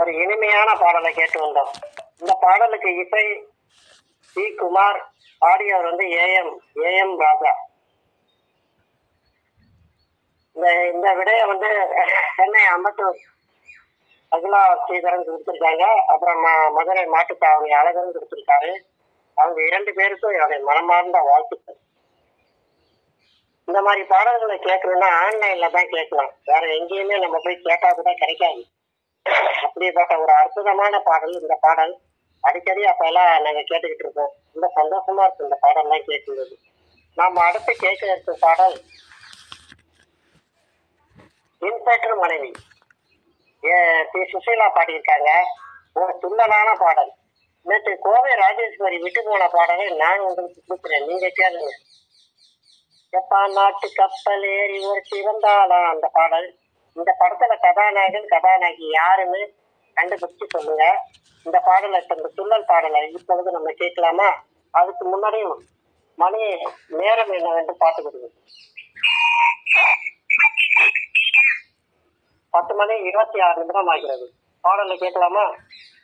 ஒரு இனிமையான பாடலை கேட்டு வந்தோம் இந்த பாடலுக்கு இசை சி குமார் ஆடியோர் வந்து ஏஎம் ஏஎம் ராஜா இந்த இந்த விடைய வந்து சென்னை அம்பத்தூர் அகிலா ஸ்ரீதரன் கொடுத்துருக்காங்க அப்புறம் ம- மதுரை மாட்டுத்தாவணி அழகரும் கொடுத்துருக்காரு அவங்க இரண்டு பேருக்கும் என்னுடைய மனமார்ந்த வாழ்த்துக்கள் இந்த மாதிரி பாடல்களை கேட்கணும்னா ஆன்லைன்ல தான் கேட்கலாம் வேற எங்கேயுமே நம்ம போய் கேட்டா கூட கிடைக்காது அப்படிப்பட்ட ஒரு அற்புதமான பாடல் இந்த பாடல் அடிக்கடி அப்ப எல்லாம் நாங்க கேட்டுக்கிட்டு இருக்கோம் ரொம்ப சந்தோஷமா இருக்கு இந்த பாடல்லாம் கேட்கும்போது நாம அடுத்து கேட்க இருக்க பாடல் இன்ஸ்பெக்டர் மனைவி ஏ, பி சுசீலா பாடியிருக்காங்க ஒரு துள்ளலான பாடல் நேற்று கோவை ராஜேஸ்வரி விட்டு போன பாடலை நான் உங்களுக்கு கொடுக்குறேன் நீங்க கேளுங்க ஜப்பான் நாட்டு கப்பல் ஏறி ஒரு சிவந்தாளா அந்த பாடல் இந்த படத்துல கதாநாயகன் கதாநாயகி யாருன்னு கண்டுபிடிச்சு சொல்லுங்க இந்த பாடலை இப்ப இந்த துள்ளல் பாடலை இப்பொழுது நம்ம கேட்கலாமா அதுக்கு முன்னாடியும் மணி நேரம் என்னவென்று பார்த்து கொடுங்க பத்து மணி இருபத்தி ஆறு நிமிடம் ஆகிறது பாடலை கேட்கலாமா